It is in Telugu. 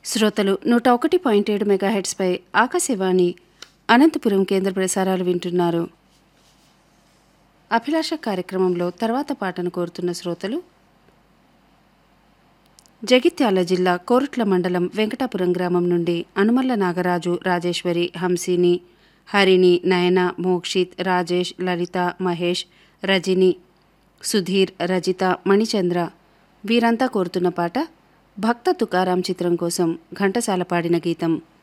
శ్రోతలు నూట ఒకటి పాయింట్ ఏడు మెగాహెడ్స్పై ఆకాశవాణి అనంతపురం కేంద్ర ప్రసారాలు వింటున్నారు అభిలాష కార్యక్రమంలో తర్వాత పాటను కోరుతున్న శ్రోతలు జగిత్యాల జిల్లా కోరుట్ల మండలం వెంకటాపురం గ్రామం నుండి అనుమల్ల నాగరాజు రాజేశ్వరి హంసిని హరిణి నయన మోక్షిత్ రాజేష్ లలిత మహేష్ రజిని సుధీర్ రజిత మణిచంద్ర వీరంతా కోరుతున్న పాట భక్త తుకారాం చిత్రం కోసం ఘంటసాల పాడిన గీతం